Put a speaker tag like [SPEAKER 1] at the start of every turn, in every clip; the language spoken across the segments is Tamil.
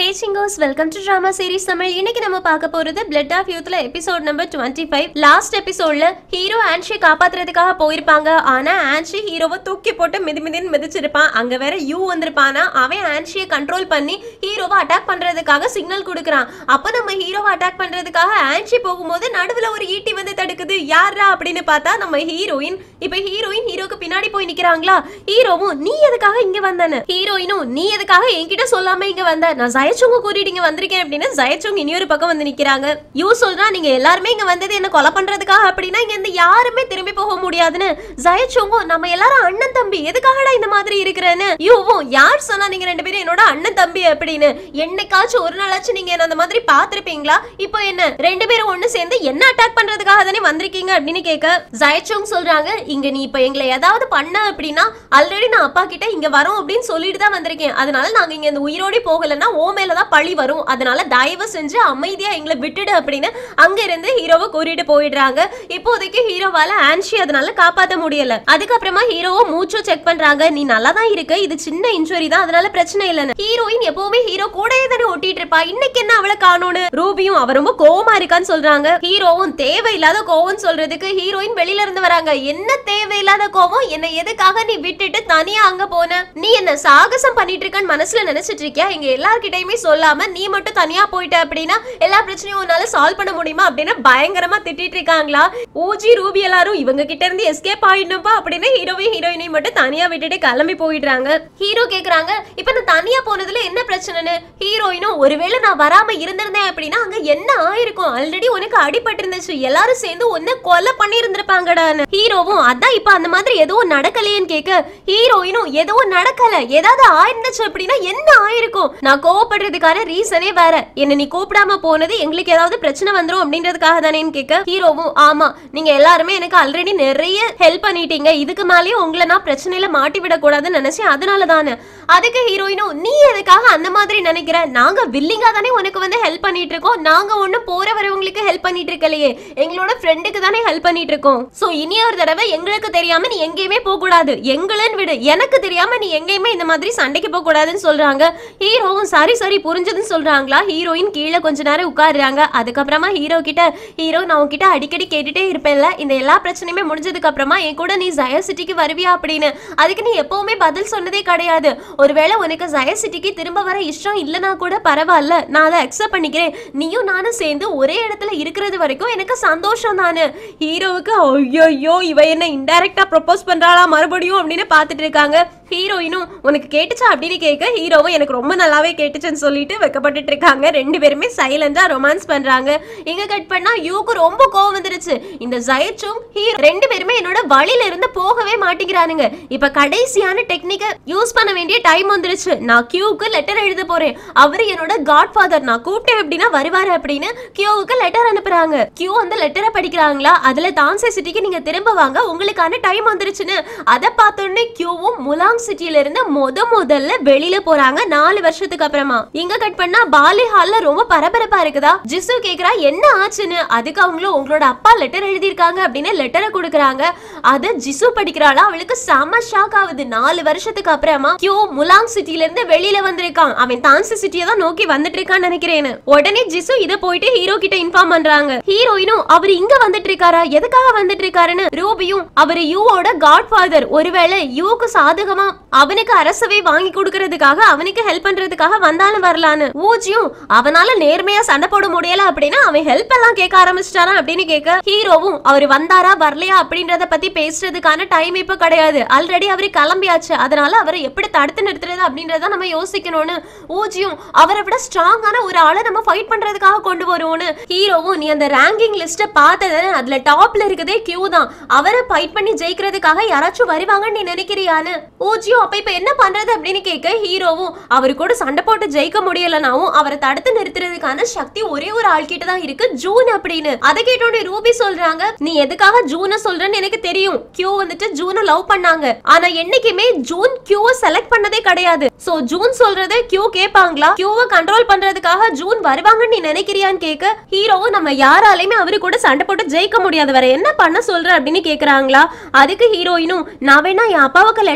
[SPEAKER 1] ஹே சிங்கோஸ் welcome to drama series Tamil இன்னைக்கு நம்ம பார்க்க போறது பிளட் ஆஃப் யூத்ல episode number twenty five last எபிசோட்ல ஹீரோ ஆன்ஷி காப்பாத்துறதுக்காக போயிருப்பாங்க ஆனா ஆன்ஷி ஹீரோவை தூக்கி போட்டு மிதி மிதின்னு மிதிச்சிருப்பான் அங்க வேற யூ வந்திருப்பானா அவன் ஆன்ஷியை கண்ட்ரோல் பண்ணி ஹீரோவை அட்டாக் பண்றதுக்காக சிக்னல் கொடுக்குறான் அப்ப நம்ம ஹீரோவை அட்டாக் பண்றதுக்காக ஆன்ஷி போகும்போது நடுவுல ஒரு ஈட்டி வந்து தடுக்குது யாரா அப்படின்னு பார்த்தா நம்ம ஹீரோயின் இப்ப ஹீரோயின் ஹீரோக்கு பின்னாடி போய் நிக்கிறாங்களா ஹீரோவும் நீ எதுக்காக இங்க வந்தன ஹீரோயினும் நீ எதுக்காக என்கிட்ட சொல்லாம இங்க வந்த நான் ஜெயச்சுங்க கூட்டிட்டு இங்க வந்திருக்கேன் அப்படின்னு ஜெயச்சுங் இனியொரு பக்கம் வந்து நிக்கிறாங்க யூ சொல்றா நீங்க எல்லாருமே இங்க வந்தது என்ன கொலை பண்றதுக்காக அப்படின்னா இங்க இருந்து யாருமே திரும்பி போக முடியாதுன்னு ஜெயச்சுங்கும் நம்ம எல்லாரும் அண்ணன் தம்பி எதுக்காகடா இந்த மாதிரி இருக்கிறேன்னு யூவும் யார் சொன்னா நீங்க ரெண்டு பேரும் என்னோட அண்ணன் தம்பி அப்படின்னு என்னைக்காச்சும் ஒரு நாளாச்சும் நீங்க என்ன அந்த மாதிரி பாத்திருப்பீங்களா இப்போ என்ன ரெண்டு பேரும் ஒண்ணு சேர்ந்து என்ன அட்டாக் பண்றதுக்காக தானே வந்திருக்கீங்க அப்படின்னு கேட்க ஜெயச்சோங் சொல்றாங்க இங்க நீ இப்ப எங்களை ஏதாவது பண்ண அப்படின்னா ஆல்ரெடி நான் அப்பா கிட்ட இங்க வரோம் அப்படின்னு சொல்லிட்டு தான் வந்திருக்கேன் அதனால நாங்க இங்க இந்த உயிரோடி போகலன்னா ஓ மேலதான் பழி வரும் அதனால தயவு செஞ்சு அமைதியா எங்களை விட்டுடு அப்படின்னு அங்க இருந்து ஹீரோவை கூட்டிட்டு போயிடுறாங்க இப்போதைக்கு ஹீரோவால ஆன்ஷி அதனால காப்பாத்த முடியல அதுக்கப்புறமா ஹீரோவை மூச்சு செக் பண்றாங்க நீ நல்லா தான் இருக்க இது சின்ன இன்ஜுரி தான் அதனால பிரச்சனை இல்லைன்னு ஹீரோயின் எப்பவுமே ஹீரோ கூடயே தானே ஒட்டிட்டு இருப்பா இன்னைக்கு என்ன அவளை காணோன்னு ரூபியும் அவ ரொம்ப கோவமா இருக்கான்னு சொல்றாங்க ஹீரோவும் தேவையில்லாத கோவம் சொல்றதுக்கு ஹீரோயின் வெளியில இருந்து வராங்க என்ன தேவையில்லாத கோவம் என்ன எதுக்காக நீ விட்டுட்டு தனியா அங்க போன நீ என்ன சாகசம் பண்ணிட்டு இருக்கன்னு மனசுல நினைச்சிட்டு இருக்கியா இங்க எல்லார்கிட்டயுமே சொல்லாம நீ மட்டும் தனியா போயிட்ட அப்படின்னா எல்லா பிரச்சனையும் உன்னால சால்வ் பண்ண முடியுமா அப்படின்னு பயங்கரமா திட்டிட்டு இருக்காங்களா ஊஜி ரூபி எல்லாரும் இவங்க கிட்ட இருந்து எஸ்கேப் ஆயிடணும்பா அப்படின்னு ஹீரோவையும் ஹீரோயினையும் மட்டும் தனியா விட்டுட்டு கிளம்பி போயிடுறாங்க ஹீரோ கேக்குறாங்க இப்ப நான் தனியா போனதுல என்ன பிரச்சனைன்னு ஹீரோயினும் ஒருவேளை நான் வராம இருந்திருந்தேன் அப்படின்னா அங்க என்ன ஆயிருக்கும் ஆல்ரெடி உனக்கு அடிபட்டு இருந்துச்சு எல்லாரும் சேர்ந்து உன்னை கொலை பண்ணி இருந்திருப்பாங்கடான்னு ஹீரோவும் அதான் இப்ப அந்த மாதிரி எதுவும் நடக்கலையேன்னு கேட்க ஹீரோயினும் எதுவும் நடக்கல ஏதாவது ஆயிருந்துச்சு அப்படின்னா என்ன ஆயிருக்கும் நான் கோவப்படுறதுக்கான ரீசனே வேற என்ன நீ கூப்பிடாம போனது எங்களுக்கு ஏதாவது பிரச்சனை வந்துரும் அப்படின்றதுக்காக தானேன்னு கேட்க ஹீரோவும் ஆமா நீங்க எல்லாருமே எனக்கு ஆல்ரெடி நிறைய ஹெல்ப் பண்ணிட்டீங்க இதுக்கு மேலேயும் உங்களை நான் பிரச்சனையில மாட்டி விடக்கூடாதுன்னு நினைச்சேன் அதனால தானே அதுக்கு ஹீரோயினும் நீ எதுக்காக அந்த மாதிரி நினைக்கிற நாங்க வில்லிங்கா தானே உனக்கு வந்து ஹெல்ப் பண்ணிட்டு இருக்கோம் நாங்க ஒண்ணு போற வரவங்களுக்கு ஹெல்ப் பண்ணிட்டு இருக்கலையே எங்களோட ஃப்ரெண்டுக்கு தானே ஹெல்ப் பண்ணிட்டு இருக்கோம் சோ இனி ஒரு தடவை எங்களுக்கு தெரியாம நீ எங்கேயுமே போக கூடாது எங்களன்னு விடு எனக்கு தெரியாம நீ எங்கேயுமே இந்த மாதிரி சண்டைக்கு போக கூடாதுன்னு சொல்றாங்க ஹீரோவும் சரி சரி புரிஞ்சதுன்னு சொல்றாங்களா ஹீரோயின் கீழே கொஞ்ச நேரம் உட்காருறாங்க அதுக்கப்புறமா ஹீரோ கிட்ட ஹீரோ நான் உன்கிட்ட அடிக்கடி கேட்டுட்டே இருப்பேன்ல இந்த எல்லா பிரச்சனையுமே முடிஞ்சதுக்கு அப்புறமா என் கூட நீ ஜய சிட்டிக்கு வருவியா அப்படின்னு அதுக்கு நீ எப்பவுமே பதில் சொன்னதே கிடையாது ஒருவேளை உனக்கு ஜய சிட்டிக்கு திரும்ப வர இஷ்டம் இல்லைனா கூட பரவாயில்ல நான் அதை அக்செப்ட் பண்ணிக்கிறேன் நீயும் நானும் சேர்ந்து ஒரே இடத்துல இருக்கிறது வரைக்கும் எனக்கு சந்தோஷம் தானே ஹீரோவுக்கு ஐயோ இவ என்ன இன்டைரக்டா ப்ரொபோஸ் பண்றாளா மறுபடியும் அப்படின்னு பார்த்துட்டு இருக்காங்க ஹீரோயினும் உனக்கு கேட்டுச்சா அப்படின்னு கேட்க ஹீரோவும் எனக்கு ரொம்ப நல்லாவே கேட்டுச்சுன்னு சொல்லிட்டு வெக்கப்பட்டுட்டு இருக்காங்க ரெண்டு பேருமே சைலண்டா ரொமான்ஸ் பண்றாங்க இங்க கட் பண்ணா யூக்கு ரொம்ப கோவம் வந்துருச்சு இந்த ஜெயச்சும் ஹீரோ ரெண்டு பேருமே என்னோட வழியில இருந்து போகவே மாட்டேங்கிறானுங்க இப்ப கடைசியான டெக்னிக்கை யூஸ் பண்ண வேண்டிய டைம் வந்துருச்சு நான் கியூக்கு லெட்டர் எழுத போறேன் அவரு என்னோட காட் ஃபாதர் நான் கூப்பிட்டேன் அப்படின்னா வருவாரு அப்படின்னு கியூவுக்கு லெட்டர் அனுப்புறாங்க கியூ அந்த லெட்டரை படிக்கிறாங்களா அதுல தான்சே சிட்டிக்கு நீங்க திரும்ப வாங்க உங்களுக்கான டைம் வந்துருச்சுன்னு அதை பார்த்தோன்னே கியூவும் முலாங் சிட்டில இருந்து முத முதல்ல வெளியில போறாங்க நாலு வருஷத்துக்கு அப்புறமா இங்க கட் பண்ணா பாலி ஹால்ல ரொம்ப பரபரப்பா இருக்குதா ஜிசு கேக்குறா என்ன ஆச்சுன்னு அதுக்கு அவங்களும் உங்களோட அப்பா லெட்டர் எழுதியிருக்காங்க அப்படின்னு லெட்டரை கொடுக்குறாங்க அத ஜிசு படிக்கிறாளா அவளுக்கு செம ஷாக் ஆகுது நாலு வருஷத்துக்கு அப்புறமா கியூ முலாங் சிட்டில இருந்து வெளியில வந்திருக்கான் அவன் தான்சி சிட்டியை தான் நோக்கி வந்துட்டு இருக்கான்னு நினைக்கிறேன்னு உடனே ஜிசு இத போயிட்டு ஹீரோ கிட்ட இன்ஃபார்ம் பண்றாங்க ஹீரோயினும் அவர் இங்க வந்துட்டு இருக்காரா எதுக்காக வந்துட்டு இருக்காருன்னு ரூபியும் அவர் யூவோட காட் ஃபாதர் ஒருவேளை யூக்கு சாதகமா அவனுக்கு அரசவை வாங்கி கொடுக்கறதுக்காக அவனுக்கு ஹெல்ப் பண்றதுக்காக வந்தாலும் வரலான்னு ஊஜியும் அவனால நேர்மையா சண்டை போட முடியல அப்படின்னா அவன் ஹெல்ப் எல்லாம் கேட்க ஆரம்பிச்சிட்டாரா அப்படின்னு கேட்க ஹீரோவும் அவர் வந்தாரா வரலையா அப்படின்றத பத்தி பேசுறதுக்கான டைம் இப்ப கிடையாது ஆல்ரெடி அவரு கிளம்பியாச்சு அதனால அவரை எப்படி தடுத்து நிறுத்துறது அப்படின்றத நம்ம யோசிக்கணும்னு ஊஜியும் அவரை விட ஸ்ட்ராங்கான ஒரு ஆளை நம்ம ஃபைட் பண்றதுக்காக கொண்டு வருவோம்னு ஹீரோவும் நீ அந்த ரேங்கிங் லிஸ்ட பார்த்தது அதுல டாப்ல இருக்கதே கியூ தான் அவரை ஃபைட் பண்ணி ஜெயிக்கிறதுக்காக யாராச்சும் வருவாங்கன்னு நீ நினைக்கிறியான்னு ஊஜியும் அப்ப இப்ப என்ன பண்றது அப்படின்னு கேட்க ஹீரோவும் அவரு கூட சண்டை போட்டு ஜெயிக்க முடியலனாவும் அவரை தடுத்து நிறுத்துறதுக்கான சக்தி ஒரே ஒரு ஆள் கிட்ட தான் இருக்கு ஜூன் அப்படின்னு அதை கேட்டோட ரூபி சொல்றாங்க நீ எதுக்காக ஜூனை சொல்றன்னு எனக்கு தெரியும் கியூ வந்துட்டு ஜூனை லவ் பண்ணாங்க ஆனா என்னைக்குமே ஜூன் கியூவை செலக்ட் பண்ணதே கிடையாது சோ ஜூன் சொல்றதை கியூ கேட்பாங்களா கியூவை கண்ட்ரோல் பண்றதுக்காக ஜூன் வருவாங்கன்னு நீ நினைக்கிறியான்னு கேட்க ஹீரோவும் நம்ம யாராலையுமே அவரு கூட சண்டை போட்டு ஜெயிக்க முடியாது வேற என்ன பண்ண சொல்ற அப்படின்னு கேக்குறாங்களா அதுக்கு ஹீரோயினும் நான் வேணா என் அப்பாவுக்கு லெட்டர் எழுத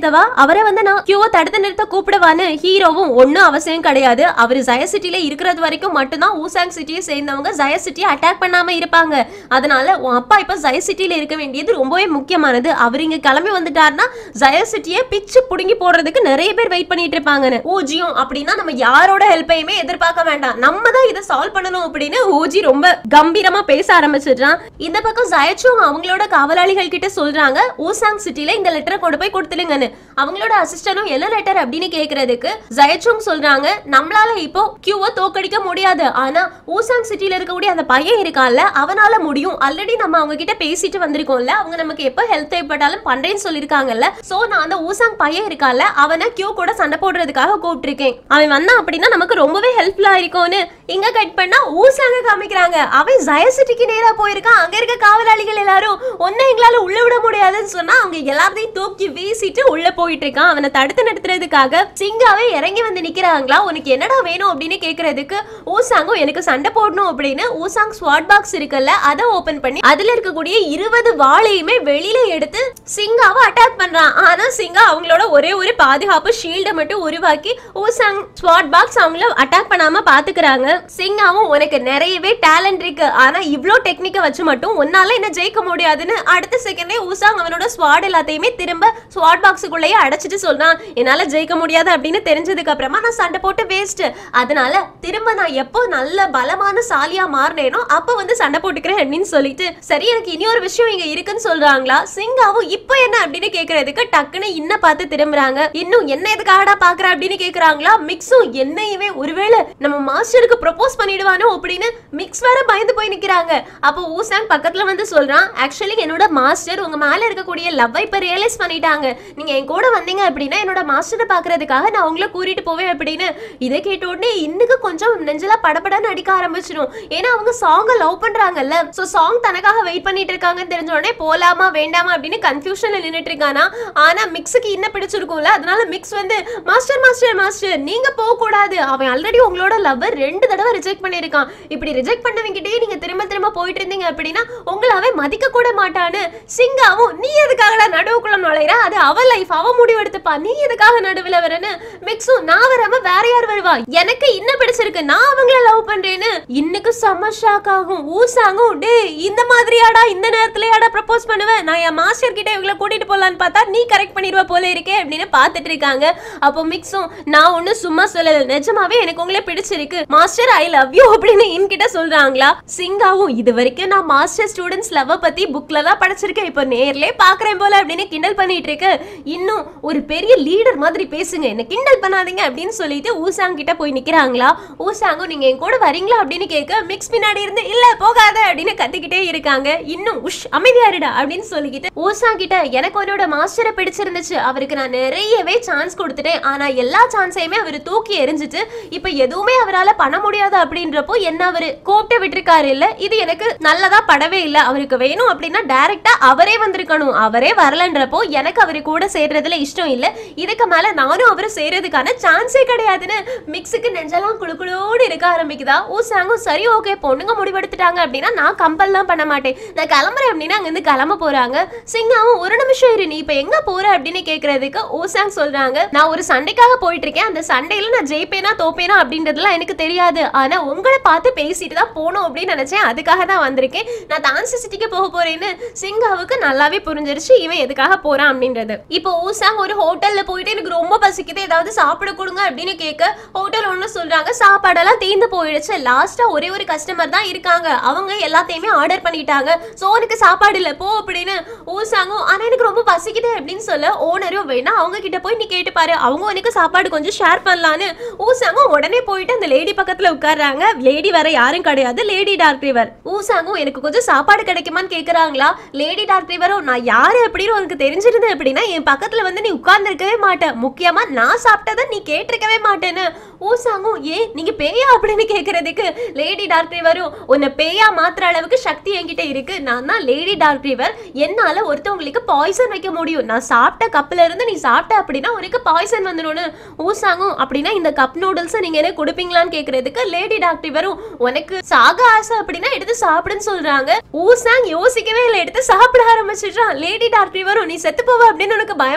[SPEAKER 1] சொல்லவா அவரை வந்து நான் கியூவை தடுத்து நிறுத்த கூப்பிடவான்னு ஹீரோவும் ஒன்னும் அவசியம் கிடையாது அவர் ஜய சிட்டில இருக்கிறது வரைக்கும் மட்டும்தான் ஊசாங் சிட்டியை சேர்ந்தவங்க ஜய சிட்டியை அட்டாக் பண்ணாம இருப்பாங்க அதனால உன் அப்பா இப்ப ஜய சிட்டில இருக்க வேண்டியது ரொம்பவே முக்கியமானது அவர் இங்க கிளம்பி வந்துட்டாருன்னா ஜய சிட்டியை பிச்சு புடுங்கி போடுறதுக்கு நிறைய பேர் வெயிட் பண்ணிட்டு இருப்பாங்கன்னு ஓஜியும் அப்படின்னா நம்ம யாரோட ஹெல்ப்பையுமே எதிர்பார்க்க வேண்டாம் நம்ம தான் இதை சால்வ் பண்ணணும் அப்படின்னு ஓஜி ரொம்ப கம்பீரமா பேச ஆரம்பிச்சிடுறான் இந்த பக்கம் ஜயச்சும் அவங்களோட காவலாளிகள் கிட்ட சொல்றாங்க ஊசாங் சிட்டில இந்த லெட்டரை கொண்டு போய் கொடுத்துடுங்கன்னு அவங்களோட அசிஸ்டனும் என்ன லெட்டர் அப்படின்னு கேக்குறதுக்கு ஜயச்சுங் சொல்றாங்க நம்மளால இப்போ கியூவை தோக்கடிக்க முடியாது ஆனா ஊசாங் சிட்டில இருக்கக்கூடிய அந்த பையன் இருக்கான்ல அவனால முடியும் ஆல்ரெடி நம்ம அவங்க கிட்ட பேசிட்டு வந்திருக்கோம்ல அவங்க நமக்கு எப்போ ஹெல்ப் தேவைப்பட்டாலும் பண்றேன்னு சொல்லிருக்காங்கல்ல சோ நான் அந்த ஊசாங் பையன் இருக்கான்ல அவனை கியூ கூட சண்டை போடுறதுக்காக கூப்பிட்டிருக்கேன் அவன் வந்தான் அப்படின்னா நமக்கு ரொம்பவே ஹெல்ப்ஃபுல்லா இருக்கும்னு இங்க கட் பண்ணா ஊசாங்க காமிக்கிறாங்க அவன் ஜய சிட்டிக்கு நேரா போயிருக்கான் அங்க இருக்க காவலாளிகள் எல்லாரும் ஒன்னும் எங்களால உள்ள விட முடியாதுன்னு சொன்னா அவங்க எல்லாத்தையும் தூக்கி வீசிட்டு உள்ள போயிட்டு இருக்கான் அவனை தடுத்து நிறுத்துறதுக்காக சிங்காவே இறங்கி வந்து நிக்கிறாங்களா உனக்கு என்னடா வேணும் அப்படின்னு கேக்குறதுக்கு ஊசாங்கும் எனக்கு சண்டை போடணும் அப்படின்னு ஊசாங் ஸ்வாட் பாக்ஸ் இருக்குல்ல அதை ஓபன் பண்ணி அதுல இருக்கக்கூடிய இருபது வாளையுமே வெளியில எடுத்து சிங்காவை அட்டாக் பண்றான் ஆனா சிங்கா அவங்களோட ஒரே ஒரு பாதுகாப்பு ஷீல்டை மட்டும் உருவாக்கி ஊசாங் ஸ்வாட் பாக்ஸ் அவங்கள அட்டாக் பண்ணாம பாத்துக்கிறாங்க சிங்காவும் உனக்கு நிறையவே டேலண்ட் இருக்கு ஆனா இவ்ளோ டெக்னிக்கை வச்சு மட்டும் உன்னால என்ன ஜெயிக்க முடியாதுன்னு அடுத்த செகண்டே ஊசாங் அவனோட ஸ்வாட் எல்லாத்தையுமே திரும்ப ஸ்வாட் பாக்ஸுக்குள்ளேயே அடைச்சிட்டு சொல்றான் என்னால ஜெயிக்க முடியாது அப்படின்னு தெரிஞ்சதுக்கு அப்புறமா நான் சண்டை போட்டு வேஸ்ட் அதனால திரும்ப நான் எப்போ நல்ல பலமான சாலியா மாறினேனோ அப்போ வந்து சண்டை போட்டுக்கிறேன் அப்படின்னு சொல்லிட்டு சரி எனக்கு இனி ஒரு விஷயம் இங்க இருக்குன்னு சொல்றாங்களா சிங்காவும் இப்போ என்ன அப்படின்னு கேக்குறதுக்கு டக்குன்னு இன்ன பார்த்து திரும்புறாங்க இன்னும் என்ன எதுக்காகடா பாக்குற அப்படின்னு கேக்குறாங்களா மிக்ஸும் என்னையவே ஒருவேளை நம்ம மாஸ்டருக்கு ப்ரொபோஸ் பண்ணிடுவானோ அப்படின்னு மிக்ஸ் வேற பயந்து போய் நிக்கிறாங்க அப்போ ஊசாங் பக்கத்துல வந்து சொல்றான் ஆக்சுவலி என்னோட மாஸ்டர் உங்க மேல இருக்கக்கூடிய லவ்வை இப்ப ரியலைஸ் பண்ணிட்டாங்க நீங்க என் கூட வந்தீங்க அப்படின்னா என்னோட மாஸ்டரை பாக்குறதுக்காக நான் உங்களை கூட்டிட்டு போவேன் அப்படின்னு இதை கேட்ட உடனே இன்னுக்கு கொஞ்சம் நெஞ்செல்லாம் படபடன்னு அடிக்க ஆரம்பிச்சிடும் ஏன்னா அவங்க சாங்க லவ் பண்றாங்கல்ல சோ சாங் தனக்காக வெயிட் பண்ணிட்டு இருக்காங்கன்னு தெரிஞ்ச உடனே போலாமா வேண்டாமா அப்படின்னு கன்ஃபியூஷன்ல நின்னுட்டு இருக்கானா ஆனா மிக்ஸுக்கு இன்னும் பிடிச்சிருக்கும்ல அதனால மிக்ஸ் வந்து மாஸ்டர் மாஸ்டர் மாஸ்டர் நீங்க போக கூடாது அவன் ஆல்ரெடி உங்களோட லவ் ரெண்டு தடவை ரிஜெக்ட் பண்ணிருக்கான் இப்படி ரிஜெக்ட் பண்ணவங்கிட்டே நீங்க திரும்ப திரும்ப போயிட்டு இருந்தீங்க அப்படின்னா உங்களை அவன் மதிக்க கூட மாட்டான்னு சிங்காவும் நீ எதுக்காகடா நடுவுக்குள்ள நுழையிற அது அவ லைஃப் அவ முடிவு எடுத்துப்பா நீ எதுக்காக நடுவுல வரன்னு மிக்ஸும் நான் வராம வேற யார் வருவா எனக்கு இன்னும் பிடிச்சிருக்கு நான் அவங்கள லவ் பண்றேன்னு இன்னைக்கு செம்ம ஷாக் ஆகும் ஊசாங்கும் டேய் இந்த மாதிரியாடா இந்த நேரத்துலயாடா ப்ரப்போஸ் பண்ணுவேன் நான் என் மாஸ்டர் கிட்ட இவங்கள கூட்டிட்டு போலான்னு பார்த்தா நீ கரெக்ட் பண்ணிடுவ போல இருக்கே அப்படின்னு பார்த்துட்டு இருக்காங்க அப்போ மிக்ஸும் நான் ஒண்ணு சும்மா சொல்லல நிஜமாவே எனக்கு உங்களை பிடிச்சிருக்கு மாஸ்டர் ஐ லவ் யூ அப்படின்னு என்கிட்ட சொல்றாங்களா சிங்காவும் இது வரைக்கும் நான் மாஸ்டர் ஸ்டூடெண்ட்ஸ் லவ் பத்தி புக்ல தான் படிச்சிருக்கேன் இப்போ நேர்லயே பாக்குறேன் போல அப்படின்னு கிண்டல் பண்ணிட்டு இருக்கு இன்னும் ஒரு பெரிய லீடர் மாதிரி பேசுங்க என்ன கிண்டல் பண்ணாதீங்க அப்படின்னு சொல்லிட்டு ஊசாங் கிட்ட போய் நிக்கிறாங்களா ஊசாங்கும் நீங்க என் கூட வரீங்களா அப்படின்னு கேட்க மிக்ஸ் பின்னாடி இருந்து இல்ல போகாத அப்படின்னு கத்திக்கிட்டே இருக்காங்க இன்னும் உஷ் அமைதியாருடா அப்படின்னு சொல்லிக்கிட்டு ஊசாங் கிட்ட எனக்கு உன்னோட மாஸ்டரை பிடிச்சிருந்துச்சு அவருக்கு நான் நிறையவே சான்ஸ் கொடுத்துட்டேன் ஆனா எல்லா சான்ஸையுமே அவர் தூக்கி எறிஞ்சிட்டு இப்ப எதுவுமே அவரால பண்ண முடியாது அப்படின்றப்போ என்ன அவரு கோப்ட விட்டுருக்காரு இல்ல இது எனக்கு நல்லதா படவே இல்ல அவருக்கு வேணும் அப்படின்னா டைரக்டா அவரே வந்திருக்கணும் அவரே வரலன்றப்போ எனக்கு அவரு கூட சேர்றதுல இஷ்டம் இல்ல இதுக்கு மேல நானும் அவரு சேர்றதுக்கான சான்ஸே கிடையாதுன்னு மிக்ஸுக்கு நெஞ்செல்லாம் குளுகுளோடு இருக்க ஆரம்பிக்குதா ஊசாங்கும் சரி ஓகே பொண்ணுங்க முடிவெடுத்துட்டாங்க அப்படின்னா நான் கம்பல்லாம் பண்ண மாட்டேன் நான் கிளம்புறேன் அப்படின்னா அங்க இருந்து கிளம்ப போறாங்க சிங்காவும் ஒரு நிமிஷம் இரு நீ இப்ப எங்க போற அப்படின்னு கேக்குறதுக்கு ஊசாங் சொல்றாங்க நான் ஒரு சண்டைக்காக போயிட்டு இருக்கேன் அந்த சண்டையில நான் ஜெயிப்பேனா தோப்பேனா அப்படின்றதுலாம் எனக்கு தெரியாது ஆனா உங்களை பார்த்து பேசிட்டு தான் போகணும் அப்படின்னு நினைச்சேன் அதுக்காக தான் வந்திருக்கேன் நான் டான்ஸ் சிட்டிக்கு போக போறேன்னு சிங்காவுக்கு நல்லாவே புரிஞ்சிருச்சு இவன் எதுக்காக போறான் அப்படின்றது இப்போ ஊசாங் ஒரு ஹோட்டல்ல போயிட்டு எனக்கு ரொம்ப பசிக்குது ஏதாவது சாப்பிட கொடுங்க அப்படின்னு கேட்க ஹோட்டல் ஒன்று சொல்றாங்க சாப்பாடெல்லாம் தீந்து போயிடுச்சு லாஸ்டா ஒரே ஒரு கஸ்டமர் தான் இருக்காங்க அவங்க எல்லாத்தையுமே ஆர்டர் பண்ணிட்டாங்க சோ உனக்கு சாப்பாடு இல்ல போ அப்படின்னு ஊசாங்கும் ஆனா எனக்கு ரொம்ப பசிக்குது அப்படின்னு சொல்ல ஓனரும் வேணா அவங்க கிட்ட போய் நீ கேட்டு பாரு அவங்க உனக்கு சாப்பாடு கொஞ்சம் ஷேர் பண்ணலான்னு ஊசாங்கும் உடனே போயிட்டு அந்த லேடி பக்கத்துல உட்கார்றாங்க லேடி வேற யாரும் கிடையாது லேடி டார்க் ரிவர் ஊசாங்கும் எனக்கு கொஞ்சம் சாப்பாடு கிடைக்குமான்னு கேக்குறாங்களா லேடி டார்க் ரிவரும் நான் யாரு அப்படின்னு உனக்கு தெரிஞ்சிருது அப்படின்னா என் பக்கத்துல வந்து நீ உட்கார்ந்துருக்கவே மாட்டேன் முக்கியமா நான் சாப்பிட்டதை நீ கேட்டிருக்கவே மாட்டேன்னு ஊசாங்கும் ஏன் நீங்க பேயா அப்படின்னு கேக்குறதுக்கு லேடி டார்க் ரிவரும் உன்னை பேயா மாத்துற அளவுக்கு சக்தி என்கிட்ட இருக்கு நான் தான் லேடி டார்க் ரிவர் என்னால ஒருத்தவங்களுக்கு பாய்சன் வைக்க முடியும் நான் சாப்பிட்ட கப்ல இருந்து நீ சாப்பிட்ட அப்படின்னா உனக்கு பாய்சன் வந்துடும்னு ஊசாங்கும் அப்படின்னா இந்த கப் நூடுல்ஸ் நீங்க என்ன கொடுப்பீங்களான்னு கேக்குறதுக்கு லேடி டார்க் ரிவரும் உனக்கு சாக ஆசை அப்படின்னா எடுத்து சாப்பிடுன்னு சொல்றாங்க ஊசாங் யோசிக்கவே இல்லை எடுத்து சாப்பிட ஆரம்பிச்சிடுறான் லேடி டார்க் ரிவரும் நீ செத்து போவ அப்படின்னு உனக்கு பயமா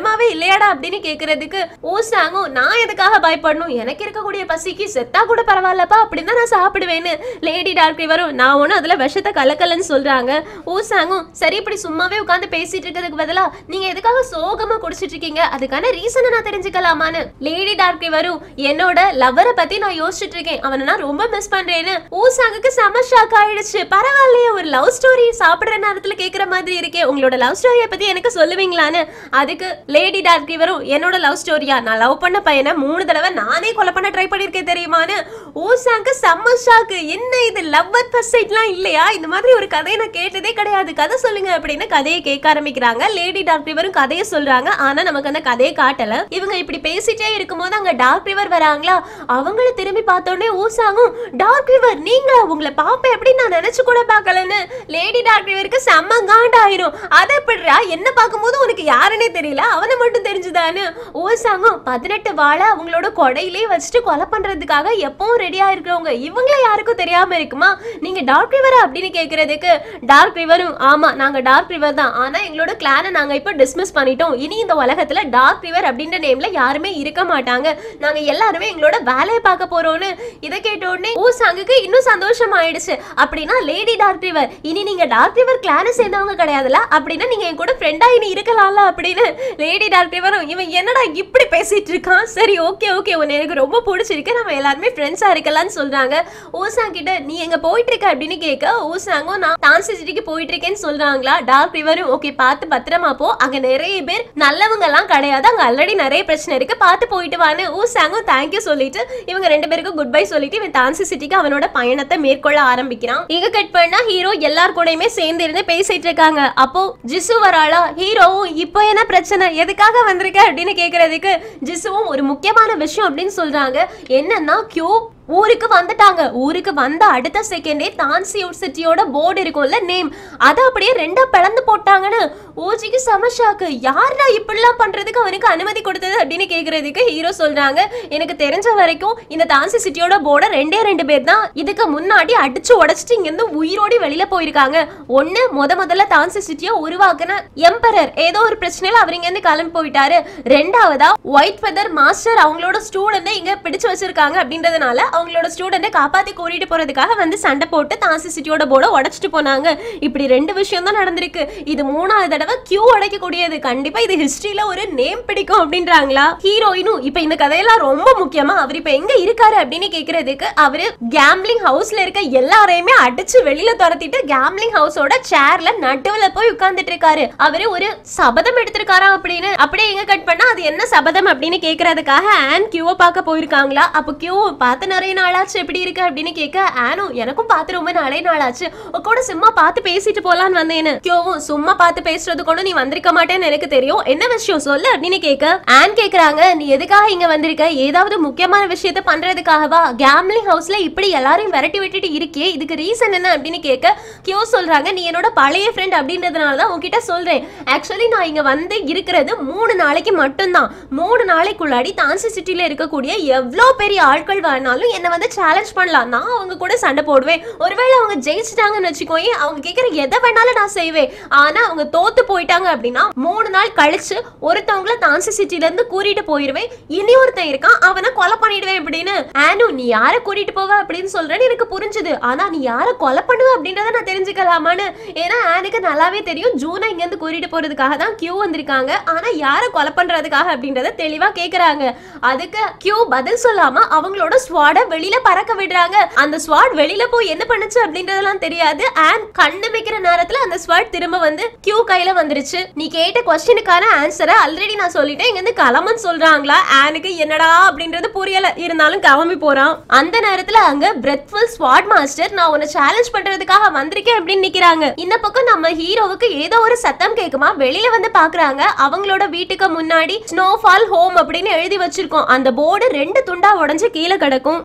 [SPEAKER 1] பயமாவே இல்லையாடா அப்படின்னு கேக்குறதுக்கு ஊசாங்கும் நான் எதுக்காக பயப்படணும் எனக்கு இருக்கக்கூடிய பசிக்கு செத்தா கூட பரவாயில்லப்பா அப்படின்னு தான் நான் சாப்பிடுவேன்னு லேடி டாக்டர் வரும் நான் ஒன்றும் அதுல விஷத்தை கலக்கலன்னு சொல்றாங்க ஊசாங்கும் சரி இப்படி சும்மாவே உட்காந்து பேசிட்டு இருக்கிறதுக்கு பதிலா நீங்க எதுக்காக சோகமா குடிச்சிட்டு இருக்கீங்க அதுக்கான ரீசனை நான் தெரிஞ்சுக்கலாமான்னு லேடி டாக்டர் வரும் என்னோட லவ்வரை பத்தி நான் யோசிச்சுட்டு இருக்கேன் அவனை நான் ரொம்ப மிஸ் பண்றேன்னு ஊசாங்குக்கு செம ஷாக் ஆயிடுச்சு பரவாயில்லையே ஒரு லவ் ஸ்டோரி சாப்பிடுற நேரத்துல கேக்குற மாதிரி இருக்கே உங்களோட லவ் ஸ்டோரியை பத்தி எனக்கு சொல்லுவீங்களான்னு அதுக்கு லேடி டாக்டர் வரும் என்னோட லவ் ஸ்டோரியா நான் லவ் பண்ண பையனை மூணு தடவை நானே கொலை பண்ண ட்ரை பண்ணிருக்கேன் தெரியுமான்னு ஊசாங்க செம்ம ஷாக்கு என்ன இது லவ் அட் ஃபர்ஸ்ட் சைட்லாம் இல்லையா இந்த மாதிரி ஒரு கதையை நான் கேட்டதே கிடையாது கதை சொல்லுங்க அப்படின்னு கதையை கேட்க ஆரம்பிக்கிறாங்க லேடி டாக்டர் இவரும் கதையை சொல்றாங்க ஆனா நமக்கு அந்த கதையை காட்டல இவங்க இப்படி பேசிட்டே இருக்கும்போது அங்க டார்க் ரிவர் வராங்களா அவங்கள திரும்பி பார்த்தோன்னே ஊசாங்கும் டார்க் ரிவர் நீங்களா உங்களை பாப்பேன் எப்படி நான் நினைச்சு கூட பார்க்கலன்னு லேடி டார்க் ரிவருக்கு செம்ம காண்டாயிரும் அதை எப்படிடா என்ன பார்க்கும்போது உனக்கு யாருன்னே தெரியல அவனை மட்டும் தெரிஞ்சுதான்னு ஊசாங்கும் பதினெட்டு வாழை அவங்களோட கொடையிலே வச்சுட்டு கொலை பண்றதுக்காக எப்பவும் ரெடியா இருக்கிறவங்க இவங்கள யாருக்கும் தெரியாம இருக்குமா நீங்க டார்க் ரிவரா அப்படின்னு கேக்குறதுக்கு டார்க் ரிவரும் ஆமா நாங்க டார்க் ரிவர் தான் ஆனா எங்களோட கிளானை நாங்க இப்ப டிஸ்மிஸ் பண்ணிட்டோம் இனி இந்த உலகத்துல டார்க் ரிவர் அப்படின்ற நேம்ல யாருமே இருக்க மாட்டாங்க நாங்க எல்லாருமே எங்களோட வேலையை பார்க்க போறோம்னு இதை கேட்ட உடனே ஊசாங்குக்கு இன்னும் சந்தோஷம் ஆயிடுச்சு அப்படின்னா லேடி டார்க் ரிவர் இனி நீங்க டார்க் ரிவர் கிளானை சேர்ந்தவங்க கிடையாதுல அப்படின்னா நீங்க என் கூட ஃப்ரெண்டா இனி இருக்கலாம்ல அப்படின்னு லேடி டார்க் ரிவரும் இவன் என்னடா இப்படி பேசிட்டு இருக்கான் சரி ஓகே ஓகே உன்னை எனக்கு ரொம்ப பிடிச்சிருக்கு நம்ம எல்லாருமே ஃப்ரெண்ட்ஸா இருக்கலாம்னு சொல்றாங்க ஊசாங் கிட்ட நீ எங்க போயிட்டு இருக்க அப்படின்னு கேட்க ஊசாங்கும் நான் டான்சி சிட்டிக்கு போயிட்டு இருக்கேன்னு சொல்றாங்களா டார்க் ரிவரும் ஓகே பார்த்து பத்திரமா போ அங்க நிறைய பேர் நல்லவங்க எல்லாம் கிடையாது அங்க ஆல்ரெடி நிறைய பிரச்சனை இருக்கு பார்த்து போயிட்டு வான்னு ஊசாங்கும் தேங்க்யூ சொல்லிட்டு இவங்க ரெண்டு பேருக்கும் குட் பை சொல்லிட்டு இவன் டான்சி சிட்டிக்கு அவனோட பயணத்தை மேற்கொள்ள ஆரம்பிக்கிறான் இங்க கட் பண்ணா ஹீரோ எல்லார் கூடயுமே சேர்ந்து இருந்து பேசிட்டு இருக்காங்க அப்போ ஜிசு வராளா ஹீரோவும் இப்போ என்ன பிரச்சனை எதுக்காக வந்திருக்க அப்படின்னு கேக்குறதுக்கு ஜிசுவும் ஒரு முக்கியமான விஷயம் அப்படின்னு சொல்றாங்க என்னன்னா கியூ ஊருக்கு வந்துட்டாங்க ஊருக்கு வந்த அடுத்த செகண்டே தான்சி சிட்டியோட போர்டு இருக்கும்ல நேம் அதை அப்படியே ரெண்டா பிளந்து போட்டாங்கன்னு ஓஜிக்கு சமஷாக்கு யாரா இப்படிலாம் பண்றதுக்கு அவனுக்கு அனுமதி கொடுத்தது அப்படின்னு கேக்குறதுக்கு ஹீரோ சொல்றாங்க எனக்கு தெரிஞ்ச வரைக்கும் இந்த தான்சி சிட்டியோட போர்டை ரெண்டே ரெண்டு பேர் தான் இதுக்கு முன்னாடி அடிச்சு உடைச்சிட்டு இங்க இருந்து உயிரோடி வெளியில போயிருக்காங்க ஒண்ணு முத முதல்ல தான்சி சிட்டியை உருவாக்குன எம்பரர் ஏதோ ஒரு பிரச்சனையில அவர் இங்க இருந்து கிளம்பி போயிட்டாரு ரெண்டாவதா ஒயிட் ஃபெதர் மாஸ்டர் அவங்களோட ஸ்டூடெண்ட் இங்க பிடிச்சு வச்சிருக்காங்க அப்படின்றதுனால அவங்களோட ஸ்டூடெண்ட்டை காப்பாத்தி கூட்டிட்டு போறதுக்காக வந்து சண்டை போட்டு தாசி சிட்டியோட போர்டை உடைச்சிட்டு போனாங்க இப்படி ரெண்டு விஷயம் தான் நடந்திருக்கு இது மூணாவது தடவை கியூ உடைக்கக்கூடியது கண்டிப்பா இது ஹிஸ்டரியில ஒரு நேம் பிடிக்கும் அப்படின்றாங்களா ஹீரோயினும் இப்ப இந்த கதையெல்லாம் ரொம்ப முக்கியமா அவர் இப்ப எங்க இருக்காரு அப்படின்னு கேக்குறதுக்கு அவரு கேம்லிங் ஹவுஸ்ல இருக்க எல்லாரையுமே அடிச்சு வெளியில துரத்திட்டு கேம்லிங் ஹவுஸோட சேர்ல நடுவுல போய் உட்கார்ந்துட்டு இருக்காரு அவரு ஒரு சபதம் எடுத்திருக்காராம் அப்படின்னு அப்படியே எங்க கட் பண்ணா அது என்ன சபதம் அப்படின்னு கேக்குறதுக்காக ஆன் கியூவை பார்க்க போயிருக்காங்களா அப்போ கியூ பார்த்து நிறைய நாளாச்சு எப்படி இருக்கு அப்படின்னு கேட்க ஆனும் எனக்கும் பார்த்து ரொம்ப நாளே நாளாச்சு உன் கூட சும்மா பார்த்து பேசிட்டு போலான்னு வந்தேன்னு கியூவும் சும்மா பார்த்து பேசுறது கூட நீ வந்திருக்க மாட்டேன்னு எனக்கு தெரியும் என்ன விஷயம் சொல்லு அப்படின்னு கேட்க ஆன் கேக்குறாங்க நீ எதுக்காக இங்க வந்திருக்க ஏதாவது முக்கியமான விஷயத்த பண்றதுக்காகவா கேம்லிங் ஹவுஸ்ல இப்படி எல்லாரையும் விரட்டி விட்டுட்டு இருக்கே இதுக்கு ரீசன் என்ன அப்படின்னு கேட்க கியூ சொல்றாங்க நீ என்னோட பழைய ஃப்ரெண்ட் அப்படின்றதுனால தான் உன்கிட்ட சொல்றேன் ஆக்சுவலி நான் இங்க வந்து இருக்கிறது மூணு நாளைக்கு மட்டும்தான் மூணு நாளைக்குள்ளாடி தான்சி சிட்டில இருக்கக்கூடிய எவ்வளோ பெரிய ஆட்கள் வேணாலும் என்னை வந்து சேலஞ்ச் பண்ணலாம் நான் அவங்க கூட சண்டை போடுவேன் ஒருவேளை அவங்க ஜெயிச்சிட்டாங்கன்னு வச்சுக்கோயே அவங்க கேட்குற எதை வேணாலும் நான் செய்வேன் ஆனா அவங்க தோத்து போயிட்டாங்க அப்படின்னா மூணு நாள் கழிச்சு ஒருத்தவங்கள தான்சி சிட்டில இருந்து கூட்டிட்டு போயிருவேன் இனி ஒருத்தன் இருக்கான் அவனை கொலை பண்ணிடுவேன் அப்படின்னு ஆனு நீ யாரை கூட்டிட்டு போவ அப்படின்னு சொல்றேன்னு எனக்கு புரிஞ்சுது ஆனா நீ யாரை கொலை பண்ணுவ அப்படின்றத நான் தெரிஞ்சுக்கலாமான்னு ஏன்னா ஆனுக்கு நல்லாவே தெரியும் ஜூனை இங்க இருந்து கூட்டிட்டு போறதுக்காக தான் கியூ வந்திருக்காங்க ஆனா யாரை கொலை பண்றதுக்காக அப்படின்றத தெளிவா கேக்குறாங்க அதுக்கு கியூ பதில் சொல்லாம அவங்களோட ஸ்வாட வெளியில பறக்க விடுறாங்க அந்த ஸ்வாட் வெளியில போய் என்ன பண்ணுச்சு அப்படின்றதெல்லாம் தெரியாது அண்ட் கண்ணு வைக்கிற நேரத்துல அந்த ஸ்வாட் திரும்ப வந்து கியூ கையில வந்துருச்சு நீ கேட்ட கொஸ்டினுக்கான ஆன்சரை ஆல்ரெடி நான் சொல்லிட்டேன் இங்க இருந்து கிளம்புன்னு சொல்றாங்களா ஆனுக்கு என்னடா அப்படின்றது புரியல இருந்தாலும் கிளம்பி போறான் அந்த நேரத்துல அங்க பிரெத்ஃபுல் ஸ்வாட் மாஸ்டர் நான் உன்னை சேலஞ்ச் பண்றதுக்காக வந்திருக்கேன் அப்படின்னு நிக்கிறாங்க இந்த பக்கம் நம்ம ஹீரோவுக்கு ஏதோ ஒரு சத்தம் கேக்குமா வெளியில வந்து பாக்குறாங்க அவங்களோட வீட்டுக்கு முன்னாடி ஸ்னோஃபால் ஹோம் அப்படின்னு எழுதி வச்சிருக்கோம் அந்த போர்டு ரெண்டு துண்டா உடைஞ்சு கீழே கிடக்கும்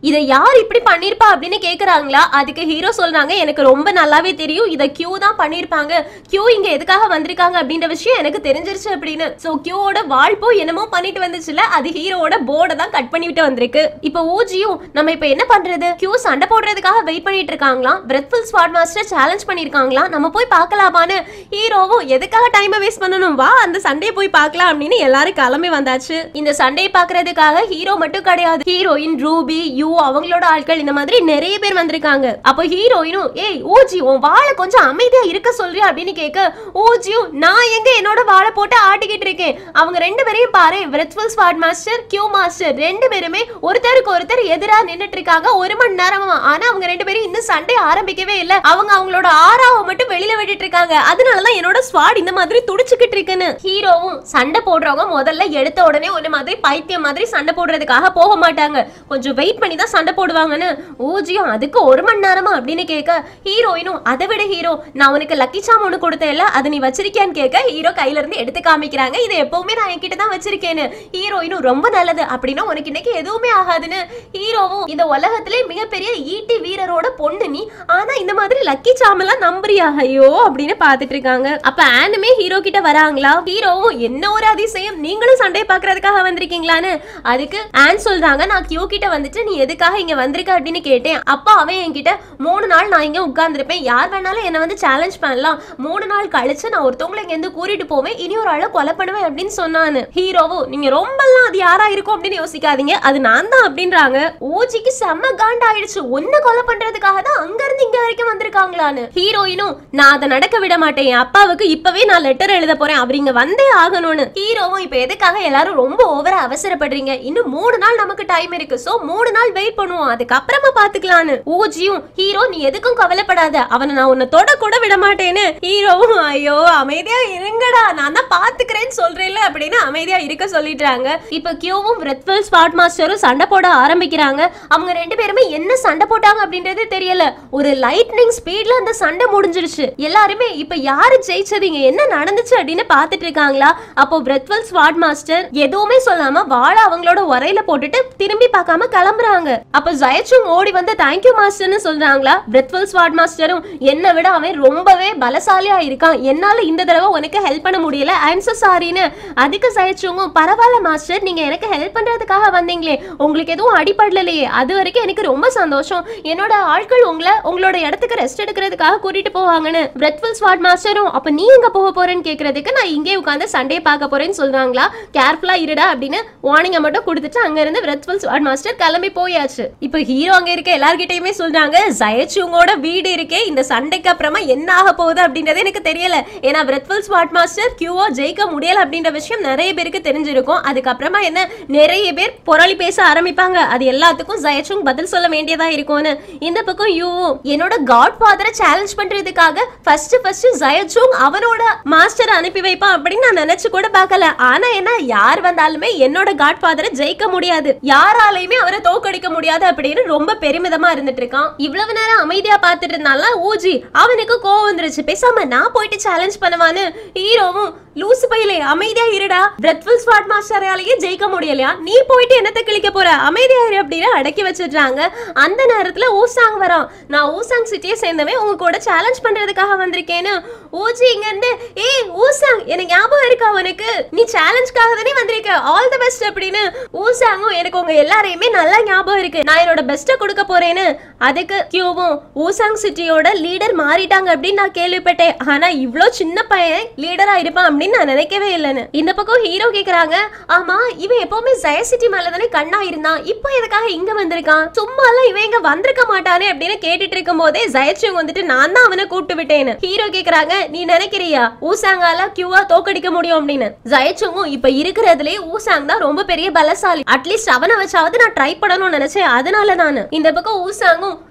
[SPEAKER 1] இதை யார் இப்படி பண்ணிருப்பா அப்படின்னு கேக்குறாங்களா அதுக்கு ஹீரோ சொல்றாங்க எனக்கு ரொம்ப நல்லாவே தெரியும் இதை கியூ தான் பண்ணிருப்பாங்க கியூ இங்க எதுக்காக வந்திருக்காங்க அப்படின்ற விஷயம் எனக்கு தெரிஞ்சிருச்சு அப்படின்னு சோ கியூவோட வாழ்ப்போ என்னமோ பண்ணிட்டு வந்துச்சுல அது ஹீரோவோட போர்டை தான் கட் பண்ணிட்டு வந்திருக்கு இப்போ ஊஜியும் நம்ம இப்போ என்ன பண்றது கியூ சண்டை போடுறதுக்காக வெயிட் பண்ணிட்டு இருக்காங்களாம் பிரெத்ஃபுல் ஸ்வாட் மாஸ்டர் சேலஞ்ச் பண்ணிருக்காங்களாம் நம்ம போய் பார்க்கலாமான்னு ஹீரோவும் எதுக்காக டைமை வேஸ்ட் பண்ணணும் வா அந்த சண்டையை போய் பார்க்கலாம் அப்படின்னு எல்லாரும் கிளம்பி வந்தாச்சு இந்த சண்டையை பார்க்கறதுக்காக ஹீரோ மட்டும் கிடையாது ஹீரோயின் ரூபி யூ அவங்களோட ஆட்கள் இந்த மாதிரி நிறைய பேர் வந்திருக்காங்க அப்போ ஹீரோயினும் ஏய் ஊஜி உன் வாழை கொஞ்சம் அமைதியா இருக்க சொல்றியா அப்படின்னு கேட்க ஊஜியும் நான் எங்க என்னோட வாழை போட்டு ஆட்டிக்கிட்டு இருக்கேன் அவங்க ரெண்டு பேரையும் பாரு wrathful sword master Q master ரெண்டு பேருமே ஒருத்தருக்கு ஒருத்தர் எதிரா நின்னுட்டு இருக்காங்க ஒரு மணி நேரமா ஆனா அவங்க ரெண்டு பேரும் இன்னும் சண்டை ஆரம்பிக்கவே இல்ல அவங்க அவங்களோட ஆறாவை மட்டும் வெளியில விட்டுட்டு இருக்காங்க அதனாலதான் என்னோட ஸ்வாட் இந்த மாதிரி துடிச்சுக்கிட்டு இருக்குன்னு ஹீரோவும் சண்டை போடுறவங்க முதல்ல எடுத்த உடனே ஒரு மாதிரி பைத்தியம் மாதிரி சண்டை போடுறதுக்காக போக மாட்டாங்க கொஞ்சம் வெயிட் பண்ணி தான் சண்டை போடுவாங்கன்னு ஊஜியும் அதுக்கு ஒரு மணி நேரமா அப்படின்னு கேட்க ஹீரோயினும் அதை விட ஹீரோ நான் உனக்கு லக்கி சாம் ஒன்று கொடுத்தேன்ல அதை நீ வச்சிருக்கியான்னு கேட்க ஹீரோ கையில இருந்து எடுத்து காமிக்கிறாங்க இது எப்பவுமே நான் என்கிட்ட தான் வச்சிருக்கேன்னு ஹீரோயினும் ரொம்ப நல்லது அப்படின்னா உனக்கு இன்னைக்கு எதுவுமே ஆகாதுன்னு ஹீரோவும் இந்த உலகத்திலே மிகப்பெரிய ஈட்டி வீரரோட பொண்ணு நீ ஆனா இந்த மாதிரி லக்கி சாமெல்லாம் நம்புறியா ஐயோ அப்படின்னு பாத்துட்டு இருக்காங்க அப்ப ஆனுமே ஹீரோ கிட்ட வராங்களா ஹீரோவும் என்ன ஒரு அதிசயம் நீங்களும் சண்டை பாக்குறதுக்காக வந்திருக்கீங்களான்னு அதுக்கு ஆன் சொல்றாங்க நான் கியூ கிட்ட வந்துட்டு நீ எதுக்காக இங்க வந்திருக்க அப்படின்னு கேட்டேன் அப்பா அவன் என்கிட்ட மூணு நாள் நான் இங்க உட்கார்ந்திருப்பேன் யார் வேணாலும் என்ன வந்து சேலஞ்ச் பண்ணலாம் மூணு நாள் கழிச்சு நான் ஒருத்தவங்களை இங்க இருந்து கூட்டிட்டு போவேன் இனி ஒரு ஆளை கொலை பண்ணுவேன் அப்படின்னு சொன்னானு ஹீரோவும் நீங்க ரொம்பலாம் அது யாரா இருக்கும் அப்படின்னு யோசிக்காதீங்க அது நான் தான் அப்படின்றாங்க ஓஜிக்கு செம்ம காண்ட் ஆயிடுச்சு ஒன்னு கொலை பண்றதுக்காக தான் அங்க இருந்து இங்க வரைக்கும் வந்திருக்காங்களான்னு ஹீரோயினும் நான் அதை நடக்க விட மாட்டேன் என் அப்பாவுக்கு இப்பவே நான் லெட்டர் எழுத போறேன் அவர் இங்க வந்தே ஆகணும்னு ஹீரோவும் இப்ப எதுக்காக எல்லாரும் ரொம்ப ஓவரா அவசரப்படுறீங்க இன்னும் மூணு நாள் நமக்கு டைம் இருக்கு சோ மூணு நாள் வெயிட் பண்ணுவோம் அதுக்கப்புறமா பாத்துக்கலான்னு ஊஜியும் ஹீரோ நீ எதுக்கும் கவலைப்படாத அவனை நான் உன்னை தொட கூட விட மாட்டேன்னு ஹீரோவும் ஐயோ அமைதியா இருங்கடா நான் தான் பாத்துக்கிறேன்னு சொல்றேன்ல அப்படின்னு அமைதியா இருக்க சொல்லிட்டாங்க இப்ப கியூவும் ரெத்வெல் ஸ்பாட் மாஸ்டரும் சண்டை போட ஆரம்பிக்கிறாங்க அவங்க ரெண்டு பேருமே என்ன சண்டை போட்டாங்க அப்படின்றது தெரியல ஒரு லைட்னிங் ஸ்பீட்ல அந்த சண்டை முடிஞ்சிருச்சு எல்லாருமே இப்ப யாரு ஜெயிச்சது இங்க என்ன நடந்துச்சு அப்படின்னு பாத்துட்டு இருக்காங்களா அப்போ பிரெத்வெல் ஸ்வாட் மாஸ்டர் எதுவுமே சொல்லாம வாழை அவங்களோட உரையில போட்டுட்டு திரும்பி பார்க்காம கிளம்புறாங்க அப்ப ஜெயச்சும் ஓடி வந்து தேங்க்யூ மாஸ்டர்னு சொல்றாங்களா பிரெத்வெல் ஸ்வாட் மாஸ்டரும் என்னை விட அவன் ரொம்பவே பலசாலியா இருக்கான் என்னால இந்த தடவை உனக்கு ஹெல்ப் பண்ண முடியல ஐம் so சாரின்னு அதுக்கு ஜெயச்சுங்கும் பரவாயில்ல மாஸ்டர் நீங்க எனக்கு ஹெல்ப் பண்றதுக்காக வந்தீங்களே உங்களுக்கு எதுவும் அடிபடலையே அது வரைக்கும் எனக்கு ரொம்ப சந்தோஷம் என்னோட ஆட்கள் உங்களை உங்களோட இடத்துக்கு ரெஸ்ட் எடுக்கிறதுக்காக கூட்டிட்டு போவாங்கன்னு பிரெத்வெல் ஸ்வாட் மாஸ்டரும் அப்ப நீ எங்க போக போறேன்னு கேக்குறதுக்கு நான் இங்கே உட்காந்து சண்டே பார்க்க போறேன்னு சொல்றாங்களா கேர்ஃபுல்லா இருடா அப்படின்னு வார்னிங்க மட்டும் கொடுத்துட்டு அங்க இருந்து பிரெத்வெல் ஸ்வாட் மாஸ்டர் கிளம்பி போயாச்சு இப்போ ஹீரோ அங்க இருக்க எல்லார்கிட்டயுமே சொல்றாங்க ஜெயச்சுங்கோட வீடு இருக்கே இந்த சண்டைக்கு அப்புறமா என்ன ஆக போகுது அப்படின்றது எனக்கு தெரியல ஏன்னா பிரெத்வெல் ஸ்வாட் மாஸ்டர் கியூவோ ஜெயிக்க முடியல அப்படின்ற விஷயம் நிறைய பேருக்கு தெரிஞ்சிருக்கும் அதுக்கப்புறமா என்ன நிறைய பேர் புரளி பேச ஆரம்பிப்பாங்க அது எல்லாத்துக்கும் ஜெயச்சுங் பதில் சொல்ல வேண்டியதா இருக்கும்னு இந்த பக்கம் யூ என்னோட காட் ஃபாதரை சேலஞ்ச் பண்றதுக்காக ஃபர்ஸ்ட் ஃபர்ஸ்ட் ஜெயச்சுங் அவனோட மாஸ்டர் அனுப்பி வைப்பான் அப்படின்னு நான் நினைச்சு கூட பார்க்கல ஆனா என்ன யார் வந்தாலுமே என்னோட காட் ஃபாதரை ஜெயிக்க முடியாது யாராலையுமே அவரை தோக்கடிக்க முடியாது அப்படின்னு ரொம்ப பெருமிதமா இருந்துட்டு இருக்கான் இவ்வளவு நேரம் அமைதியா பார்த்துட்டு இருந்தால ஊஜி அவனுக்கு கோவம் வந்துருச்சு பேசாம நான் போயிட்டு சேலஞ்ச் பண்ணுவான்னு ஹீரோவும் லூசு பையிலே அமைதியா இருடா பிரெத்ஃபுல் ஸ்வாட் மாஸ்டராலேயே ஜெயிக்க முடியலையா நீ போயிட்டு என்னத்தை கிழிக்க போற அமைதியா இரு அப்படின்னு அடக்கி வச்சிடுறாங்க அந்த நேரத்துல ஊசாங் வரான் நான் ஊசாங் சிட்டியை சேர்ந்தவன் உங்க கூட சேலஞ்ச் பண்றதுக்காக வந்திருக்கேன்னு ஊஜி இங்க இருந்து ஏய் ஊசாங் எனக்கு ஞாபகம் இருக்கா உனக்கு நீ சேலஞ்சுக்காக தானே வந்திருக்க ஆல் தி பெஸ்ட் அப்படின்னு ஊசாங்கும் எனக்கு உங்க எல்லாரையுமே நல்லா ஞாபகம் இருக்கு நான் என்னோட பெஸ்ட்டை கொடுக்க போறேன்னு அதுக்கு கியூவும் ஊசாங் சிட்டியோட லீடர் மாறிட்டாங்க அப்படின்னு நான் கேள்விப்பட்டேன் ஆனா இவ்ளோ சின்ன பையன் லீடரா இருப்பான் அப்படின்னு நான் நினைக்கவே இல்லைன்னு இந்த பக்கம் ஹீரோ கேக்குறாங்க ஆமா இவன் எப்பவுமே ஜெய சிட்டி மேல தானே கண்ணா இருந்தான் இப்போ எதுக்காக இங்க வந்திருக்கான் சும்மா எல்லாம் இவன் இங்க வந்திருக்க மாட்டானே அப்படின்னு கேட்டுட்டு இருக்கும் போதே ஜெயச்சுங் வந்துட்டு நான் தான் அவனை கூப்பிட்டு விட்டேன்னு ஹீரோ கேக்குறாங்க நீ நினைக்கிறியா ஊசாங்கால கியூவா தோக்கடிக்க முடியும் அப்படின்னு ஜெயச்சுங்கும் இப்ப இருக்கிறதுலே ஊசாங் தான் ரொம்ப பெரிய பலசாலி அட்லீஸ்ட் அவனை வச்சாவது நான் ட்ரை பண்ணணும்னு நினைச்சேன் அதனால நான் இந்த பக்கம் ஊசாங்கும்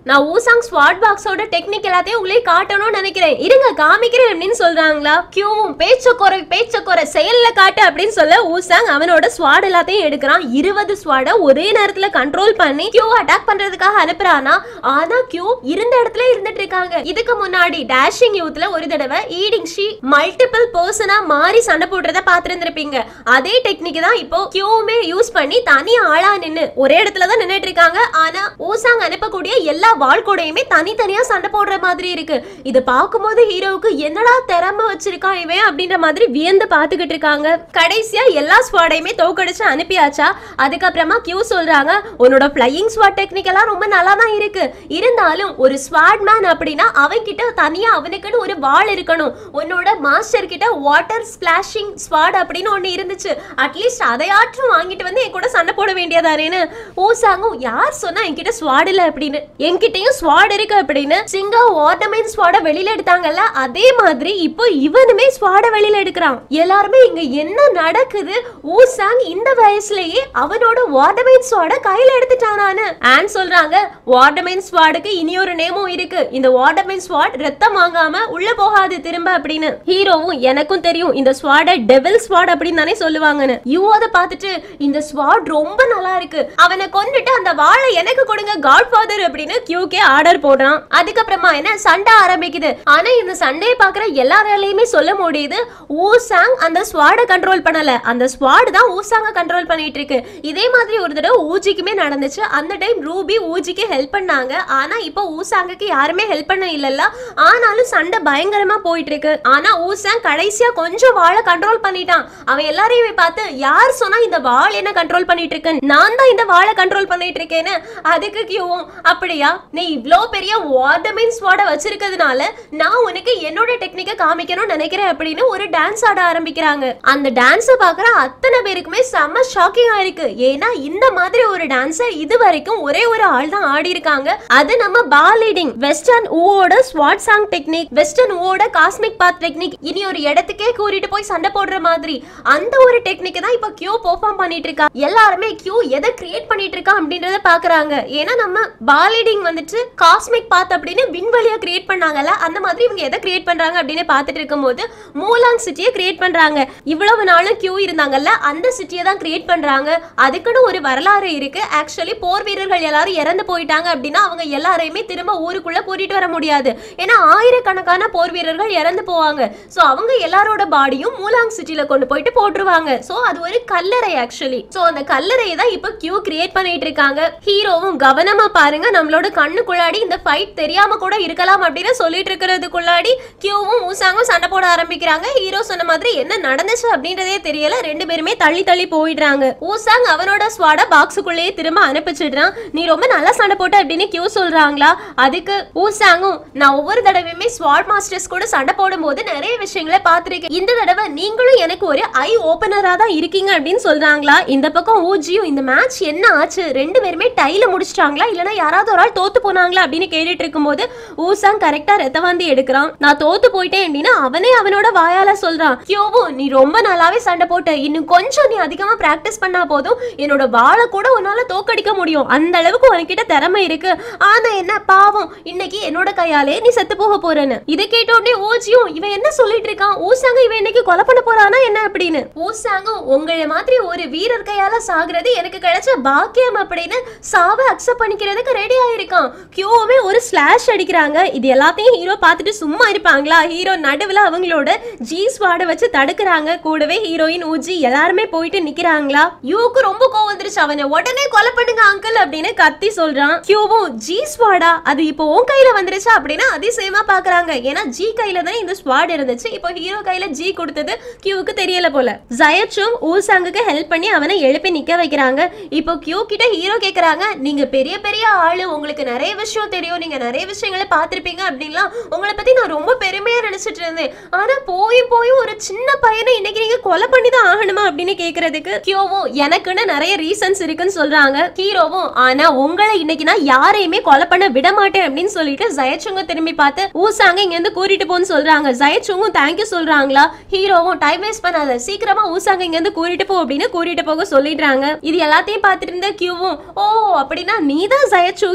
[SPEAKER 1] நான் ஊசாங் ஸ்வாட் பாக்ஸோட டெக்னிக் எல்லாத்தையும் உங்களே காட்டணும்னு நினைக்கிறேன் இருங்க காமிக்கிறேன் அப்படின்னு சொல்றாங்களா கியூவும் பேச்ச குறை பேச்ச குறை செயல்ல காட்டு அப்படின்னு சொல்ல ஊசாங் அவனோட ஸ்வாட் எல்லாத்தையும் எடுக்கிறான் இருபது ஸ்வாட ஒரே நேரத்துல கண்ட்ரோல் பண்ணி கியூ அட்டாக் பண்றதுக்காக அனுப்புறானா ஆனா கியூ இருந்த இடத்துல இருந்துட்டு இருக்காங்க இதுக்கு முன்னாடி டேஷிங் யூத்ல ஒரு தடவை ஈடிங் ஷி மல்டிபிள் பர்சனா மாறி சண்டை போடுறத பாத்துருந்திருப்பீங்க அதே டெக்னிக் தான் இப்போ கியூவுமே யூஸ் பண்ணி தனி ஆளா நின்னு ஒரே இடத்துல தான் நின்னுட்டு இருக்காங்க ஆனா ஊசாங் அனுப்பக்கூடிய எல்லா வாழ்கூடையுமே தனித்தனியா சண்டை போடுற மாதிரி இருக்கு இது பார்க்கும்போது ஹீரோவுக்கு என்னடா திறமை வச்சிருக்கான் இவன் அப்படின்ற மாதிரி வியந்து பார்த்துக்கிட்டு இருக்காங்க கடைசியா எல்லா ஸ்வாடையுமே தோக்கடிச்சு அனுப்பியாச்சா அதுக்கப்புறமா கியூ சொல்றாங்க உன்னோட ஃபிளையிங் ஸ்வாட் டெக்னிக் எல்லாம் ரொம்ப நல்லா தான் இருக்கு இருந்தாலும் ஒரு ஸ்வாட் மேன் அப்படின்னா அவன் கிட்ட தனியா அவனுக்குன்னு ஒரு வாள் இருக்கணும் உன்னோட மாஸ்டர் கிட்ட வாட்டர் ஸ்பிளாஷிங் ஸ்வாட் அப்படின்னு ஒண்ணு இருந்துச்சு அட்லீஸ்ட் அதையாற்றும் வாங்கிட்டு வந்து என் கூட சண்டை போட வேண்டியதானேன்னு ஊசாங்கும் யார் சொன்னா என்கிட்ட ஸ்வாட் இல்ல அப்படின்னு என்கிட்டயும் ஸ்வாட் இருக்கு அப்படின்னு சிங்கா வாட்டர்மைன் ஸ்வாட வெளியில எடுத்தாங்கல்ல அதே மாதிரி இப்போ இவனுமே ஸ்வாட வெளியில எடுக்கிறான் எல்லாருமே இங்க என்ன நடக்குது ஊசாங் இந்த வயசுலயே அவனோட வாட்டர்மைன் ஸ்வாட கையில எடுத்துட்டானான்னு ஆன் சொல்றாங்க வாட்டர்மைன் ஸ்வாடுக்கு இனி ஒரு நேமும் இருக்கு இந்த வாட்டர்மைன் ஸ்வாட் ரத்தம் வாங்காம உள்ள போகாது திரும்ப அப்படின்னு ஹீரோவும் எனக்கும் தெரியும் இந்த ஸ்வாட டெவில் ஸ்வாட் அப்படின்னு தானே சொல்லுவாங்கன்னு யூ அதை பார்த்துட்டு இந்த ஸ்வாட் ரொம்ப நல்லா இருக்கு அவனை கொன்னுட்டு அந்த வாளை எனக்கு கொடுங்க காட் ஃபாதர் அப்படின்னு கியூக்கே ஆர்டர் போடுறான் அதுக்கப்புறமா என்ன சண்டை ஆரம்பிக்குது ஆனா இந்த சண்டையை பாக்குற எல்லாராலையுமே சொல்ல முடியுது ஊசாங் அந்த ஸ்வாட கண்ட்ரோல் பண்ணல அந்த ஸ்வாட் தான் ஊசாங்க கண்ட்ரோல் பண்ணிட்டு இருக்கு இதே மாதிரி ஒரு தடவை ஊஜிக்குமே நடந்துச்சு அந்த டைம் ரூபி ஊஜிக்கு ஹெல்ப் பண்ணாங்க ஆனா இப்போ ஊசாங்குக்கு யாருமே ஹெல்ப் பண்ண இல்லல்ல ஆனாலும் சண்டை பயங்கரமா போயிட்டு இருக்கு ஆனா ஊசாங் கடைசியா கொஞ்சம் வாழை கண்ட்ரோல் பண்ணிட்டான் அவன் எல்லாரையுமே பார்த்து யார் சொன்னா இந்த வாள் என்ன கண்ட்ரோல் பண்ணிட்டு இருக்கு நான் தான் இந்த வாளை கண்ட்ரோல் பண்ணிட்டு இருக்கேன்னு அதுக்கு கியூவும் அப்படியா நீ இவ்ளோ பெரிய வார்டமின் ஸ்வாட வச்சிருக்கிறதுனால நான் உனக்கு என்னோட டெக்னிக்கை காமிக்கணும்னு நினைக்கிறேன் அப்படின்னு ஒரு டான்ஸ் ஆட ஆரம்பிக்கிறாங்க அந்த டான்ஸை பார்க்குற அத்தனை பேருக்குமே செம்ம ஷாக்கிங்கா இருக்கு ஏன்னா இந்த மாதிரி ஒரு டான்ஸை இது வரைக்கும் ஒரே ஒரு ஆள் தான் ஆடி இருக்காங்க அது நம்ம பால் லீடிங் வெஸ்டர்ன் ஊவோட ஸ்வாட் சாங் டெக்னிக் வெஸ்டர்ன் ஊவோட காஸ்மிக் பாத் டெக்னிக் இனி ஒரு இடத்துக்கே கூட்டிட்டு போய் சண்டை போடுற மாதிரி அந்த ஒரு டெக்னிக் தான் இப்போ கியூ பெர்ஃபார்ம் பண்ணிட்டு இருக்கா எல்லாருமே கியூ எதை கிரியேட் பண்ணிட்டு இருக்கா அப்படின்றத பாக்குறாங்க ஏன்னா நம்ம பாலிடிங் வந்துட்டு காஸ்மிக் பாத் அப்படின்னு விண்வெளியா கிரியேட் பண்ணாங்கல்ல அந்த மாதிரி இவங்க எதை கிரியேட் பண்றாங்க அப்படின்னு பார்த்துட்டு இருக்கும்போது மூலாங் சிட்டியை கிரியேட் பண்றாங்க இவ்வளவு நாளும் கியூ இருந்தாங்கல்ல அந்த சிட்டியை தான் கிரியேட் பண்றாங்க அதுக்குன்னு ஒரு வரலாறு இருக்கு ஆக்சுவலி போர் வீரர்கள் எல்லாரும் இறந்து போயிட்டாங்க அப்படின்னா அவங்க எல்லாரையுமே திரும்ப ஊருக்குள்ள கூட்டிட்டு வர முடியாது ஏன்னா ஆயிரக்கணக்கான போர் வீரர்கள் இறந்து போவாங்க சோ அவங்க எல்லாரோட பாடியும் மூலாங் சிட்டில கொண்டு போயிட்டு போட்டுருவாங்க சோ அது ஒரு கல்லறை ஆக்சுவலி சோ அந்த கல்லறையை தான் இப்போ கியூ கிரியேட் பண்ணிட்டு இருக்காங்க ஹீரோவும் கவனமா பாருங்க நம்மளோட கண்ணுக்குள்ளாடி இந்த ஃபைட் தெரியாம கூட இருக்கலாம் அப்படின்னு சொல்லிட்டு இருக்கிறதுக்குள்ளாடி கியூவும் ஊசாங்கும் சண்டை போட ஆரம்பிக்கிறாங்க ஹீரோ சொன்ன மாதிரி என்ன நடந்துச்சு அப்படின்றதே தெரியல ரெண்டு பேருமே தள்ளி தள்ளி போயிடுறாங்க ஊசாங் அவனோட ஸ்வாட பாக்ஸுக்குள்ளேயே திரும்ப அனுப்பிச்சிடுறான் நீ ரொம்ப நல்லா சண்டை போட்ட அப்படின்னு கியூ சொல்றாங்களா அதுக்கு ஊசாங்கும் நான் ஒவ்வொரு தடவையுமே ஸ்வாட் மாஸ்டர்ஸ் கூட சண்டை போடும்போது நிறைய விஷயங்களை பார்த்திருக்கேன் இந்த தடவை நீங்களும் எனக்கு ஒரு ஐ ஓபனரா தான் இருக்கீங்க அப்படின்னு சொல்றாங்களா இந்த பக்கம் ஊஜியும் இந்த மேட்ச் என்ன ஆச்சு ரெண்டு பேருமே டைல முடிச்சிட்டாங்களா இல்லனா யாராவது ஒரு ஆள் தோத்து போனாங்களா அப்படின்னு கேட்டுட்டு இருக்கும்போது ஊசாங் கரெக்டா ரத்தவாந்தி எடுக்கிறான் நான் தோத்து போயிட்டேன் அப்படின்னு அவனே அவனோட வாயால சொல்றான் கியோவும் நீ ரொம்ப நல்லாவே சண்டை போட்ட இன்னும் கொஞ்சம் நீ அதிகமா பிராக்டிஸ் பண்ணா போதும் என்னோட வாளை கூட உன்னால தோக்கடிக்க முடியும் அந்த அளவுக்கு உனக்கிட்ட திறமை இருக்கு ஆனா என்ன பாவம் இன்னைக்கு என்னோட கையாலே நீ செத்து போக போறேன்னு இதை கேட்ட உடனே ஓஜியும் இவன் என்ன சொல்லிட்டு இருக்கான் ஊசாங்க இவன் இன்னைக்கு கொலை பண்ண போறானா என்ன அப்படின்னு ஊசாங்கும் உங்களை மாதிரி ஒரு வீரர் கையால சாகுறது எனக்கு கிடைச்ச பாக்கியம் அப்படின்னு சாவை அக்செப்ட் பண்ணிக்கிறதுக்கு ரெடி ஆயிருக்கான் கியோவே ஒரு ஸ்லாஷ் அடிக்கிறாங்க இது எல்லாத்தையும் ஹீரோ பார்த்துட்டு சும்மா இருப்பாங்களா ஹீரோ நடுவுல அவங்களோட ஜி ஸ்வாட வச்சு தடுக்கிறாங்க கூடவே ஹீரோயின் ஊஜி எல்லாருமே போயிட்டு நிக்கிறாங்களா யூக்கு ரொம்ப கோவம் வந்துருச்சு அவனை உடனே கொலை பண்ணுங்க அங்கிள் அப்படின்னு கத்தி சொல்றான் கியூவும் ஜி ஸ்வாடா அது இப்போ உன் கையில வந்துருச்சா அப்படின்னா அதிசயமா பாக்குறாங்க ஏன்னா ஜி கையில தானே இந்த ஸ்வாட் இருந்துச்சு இப்போ ஹீரோ கையில ஜி கொடுத்தது கியூவுக்கு தெரியல போல ஜயச்சும் ஊசாங்குக்கு ஹெல்ப் பண்ணி அவனை எழுப்பி நிக்க வைக்கிறாங்க இப்போ கியூ கிட்ட ஹீரோ கேக்குறாங்க நீங்க பெரிய பெரிய ஆளு உங்களுக்கு நிறைய விஷயம் தெரியும் நீங்க நிறைய விஷயங்களை பார்த்திருப்பீங்க அப்படின்லாம் உங்களை பத்தி நான் ரொம்ப பெருமையா நினைச்சிட்டு இருந்தேன் ஆனா போய் போய் ஒரு சின்ன பையனை இன்னைக்கு நீங்க கொலை பண்ணி தான் ஆகணுமா அப்படின்னு கேக்குறதுக்கு கியோவும் எனக்குன்னு நிறைய ரீசன்ஸ் இருக்குன்னு சொல்றாங்க ஹீரோவும் ஆனா உங்களை இன்னைக்கு நான் யாரையுமே கொலை பண்ண விட மாட்டேன் அப்படின்னு சொல்லிட்டு ஜெயச்சுங்க திரும்பி பார்த்து ஊசாங்க இங்க இருந்து கூட்டிட்டு போன்னு சொல்றாங்க ஜெயச்சுங்கும் தேங்க்யூ சொல்றாங்களா ஹீரோவும் டைம் வேஸ்ட் பண்ணாத சீக்கிரமா ஊசாங்க இங்க இருந்து கூட்டிட்டு போ அப்படின்னு கூட்டிட்டு போக சொல்லிடுறாங்க இது எல்லாத்தையும் பார்த்துட்டு இருந்த கியூவும் ஓ அப்படின்னா நீ தான் ஜெயச்சூகியா அப்படின்னு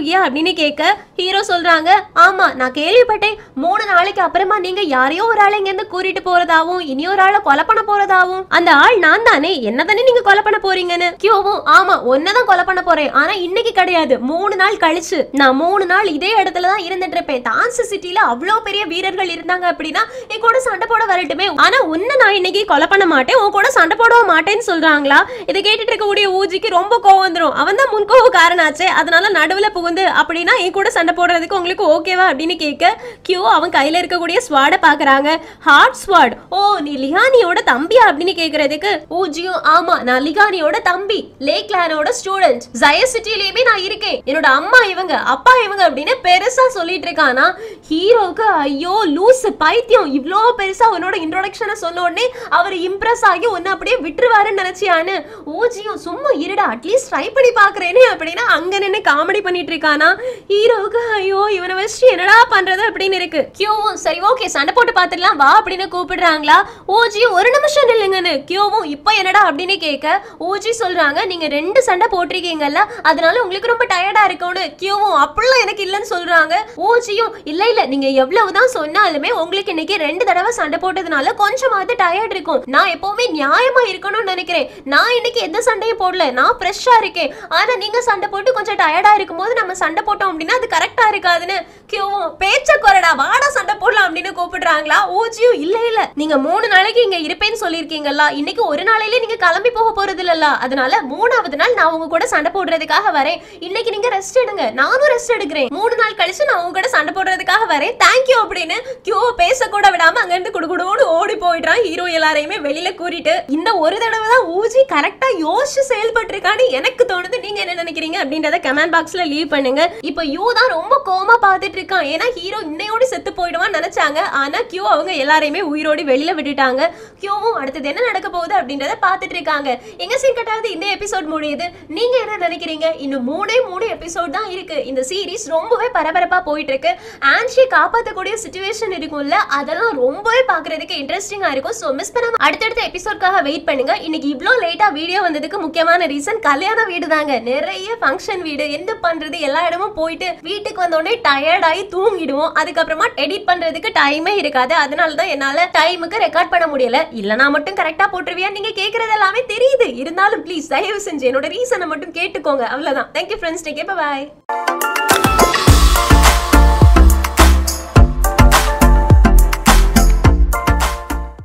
[SPEAKER 1] அப்படின்னு கேட்க ஹீரோ சொல்றாங்க ஆமா நான் கேள்விப்பட்டேன் மூணு நாளைக்கு அப்புறமா நீங்க யாரையோ ஒரு ஆளை இங்க இருந்து கூட்டிட்டு போறதாவும் இனி ஒரு ஆளை கொலை பண்ண போறதாவும் அந்த ஆள் நான் தானே என்ன தானே நீங்க கொலை பண்ண போறீங்கன்னு கியோவும் ஆமா ஒன்னதான் கொலை பண்ண போறேன் ஆனா இன்னைக்கு கிடையாது மூணு நாள் கழிச்சு நான் மூணு நாள் இதே இடத்துல தான் இருந்துட்டு இருப்பேன் டான்ஸ் சிட்டில அவ்வளோ பெரிய வீரர்கள் இருந்தாங்க அப்படின்னா என் கூட சண்டை போட வரட்டுமே ஆனா உன்னை நான் இன்னைக்கு கொலை பண்ண மாட்டேன் உன் கூட சண்டை போடவும் மாட்டேன்னு சொல்றாங்களா இதை கேட்டுட்டு இருக்கக்கூடிய ஊஜிக்கு ரொம்ப கோவம் வந்துரும் அவன் தான் முன்கோவக்காரனாச்சே அதனால நடுவுல புகுந்து அப்படின்னா என் கூட சண்டை போடுறதுக்கு உங்களுக்கு ஓகேவா அப்படின்னு கேட்க கியூ அவன் கையில இருக்கக்கூடிய ஸ்வாட பாக்குறாங்க ஹார்ட் ஸ்வாட் ஓ நீ லிகானியோட தம்பியா அப்படின்னு கேக்குறதுக்கு ஊஜியும் ஆமா நான் லிகானியோட தம்பி லேக் லேனோட ஸ்டூடெண்ட் ஜய சிட்டிலயுமே நான் இருக்கேன் என்னோட அம்மா இவங்க அப்பா இவங்க அப்படின்னு பெருசா சொல்லிட்டு இருக்கானா ஹீரோக்கு ஐயோ லூசு பைத்தியம் இவ்ளோ பெருசா உன்னோட இன்ட்ரோடக்ஷனை சொன்ன உடனே அவர் இம்ப்ரெஸ் ஆகி உன்னை அப்படியே விட்டுருவாருன்னு நினைச்சியான்னு ஊஜியும் சும்மா இருடா அட்லீஸ்ட் ட்ரை பண்ணி பாக்குறேனே அப்படின்னா அங்க நின்னு காமெடி பண்ணிட்டு இருக்கானா ஹீரோவுக்கு ஐயோ இவனை வச்சு என்னடா பண்றது அப்படின்னு இருக்கு கியோவும் சரி ஓகே சண்டை போட்டு பாத்துடலாம் வா அப்படின்னு கூப்பிடுறாங்களா ஓஜியும் ஒரு நிமிஷம் நில்லுங்கன்னு கியோவும் இப்போ என்னடா அப்படின்னு கேட்க ஓஜி சொல்றாங்க நீங்க ரெண்டு சண்டை போட்டிருக்கீங்கல்ல அதனால உங்களுக்கு ரொம்ப டயர்டா இருக்கும்னு கியோவும் அப்படிலாம் எனக்கு இல்லைன்னு சொல்றாங்க ஓஜியும் இல்ல இல்ல நீங்க எவ்வளவுதான் சொன்னாலுமே உங்களுக்கு இன்னைக்கு ரெண்டு தடவை சண்டை போட்டதுனால கொஞ்சமாவது டயர்ட் இருக்கும் நான் எப்பவுமே நியாயமா இருக்கணும்னு நினைக்கிறேன் நான் இன்னைக்கு எந்த சண்டையும் போடல நான் ஃப்ரெஷ்ஷா இருக்கேன் ஆனா நீங்க சண்டை போட்டு கொஞ்சம் டயர்டா இருக்கும்போது நம்ம சண்டை போட்டோம் அப்படின்னா அது கரெக்டா இருக்காதுன்னு கியோவும் பேச்ச குறடா வாடா சண்டை போடலாம் அப்படின்னு கூப்பிடுறாங்களா ஓஜியும் இல்ல இல்ல நீங்க மூணு நாளைக்கு இங்க இருப்பேன்னு சொல்லியிருக்கீங்கல்ல இன்னைக்கு ஒரு நாளையிலே நீங்க கிளம்பி போக போறது இல்லல்ல அதனால மூணாவது நாள் நான் உங்க கூட சண்டை போடுறதுக்காக வரேன் இன்னைக்கு நீங்க ரெஸ்ட் எடுங்க நானும் ரெஸ்ட் எடுக்கிறேன் மூணு நாள் கழிச்சு நான் உங்க கூட சண்டை போடுறதுக்காக வரேன் தேங்க்யூ அப்படின்னு கியோ பேச கூட விடாம அங்க இருந்து குடுகுடுன்னு ஓடி போயிடுறான் ஹீரோ எல்லாரையுமே வெளியில கூட்டிட்டு இந்த ஒரு தடவை தான் ஊஜி கரெக்டா யோசிச்சு செயல்பட்டு இருக்கான்னு எனக்கு தோணுது நீங்க என்ன நினைக்கிறீங்க அப்படின்றத கமெண்ட் பாக்ஸ்ல லீவ் பண்ணுங்க இப்போ யூ தான் ரொம்ப கோமா பார்த்துட்டு இருக்கான் ஏன்னா ஹீரோ இன்னையோடு செத்து போயிடுவான்னு நினைச்சாங்க ஆனா கியூ அவங்க எல்லாரையுமே உயிரோடு வெளியில விட்டுட்டாங்க கியூவும் அடுத்தது என்ன நடக்க போகுது அப்படின்றத பார்த்துட்டு இருக்காங்க எங்க சீன் கட்டாவது இந்த எபிசோட் முடியுது நீங்க என்ன நினைக்கிறீங்க இன்னும் மூணே மூணு எபிசோட் தான் இருக்கு இந்த சீரிஸ் ரொம்பவே பரபரப்பா போயிட்டு இருக்கு ஆன்ஷி காப்பாற்றக்கூடிய சுச்சுவேஷன் இருக்கும்ல அதெல்லாம் ரொம்பவே பார்க்கறதுக்கு இன்ட்ரெஸ்டிங்கா இருக்கும் ஸோ மிஸ் பண்ணாம அடுத்தடுத்த எபிசோட்காக வெயிட் பண்ணுங்க இன்னைக்கு இவ்ளோ லேட்டா வீடியோ வந்ததுக்கு முக்கியமான ரீசன் கல்யாண வீடு தாங்க நிறைய ஃபங்க்ஷன் வீடு என்ன பண்றது எல்லா இடமும் போயிட்டு வீட்டுக்கு வந்த உடனே டயர்ட் ஆகி தூங்கிடுவோம் அதுக்கப்புறமா எடிட் பண்றதுக்கு டைமே இருக்காது அதனால தான் என்னால டைமுக்கு ரெக்கார்ட் பண்ண முடியல இல்லனா மட்டும் கரெக்டா போட்டுருவியா நீங்க கேக்குறது எல்லாமே தெரியுது இருந்தாலும் ப்ளீஸ் தயவு செஞ்சு என்னோட ரீசனை மட்டும் கேட்டுக்கோங்க அவ்வளவுதான் தேங்க்யூ ஃப்ரெண்ட்ஸ் டேக் பாய்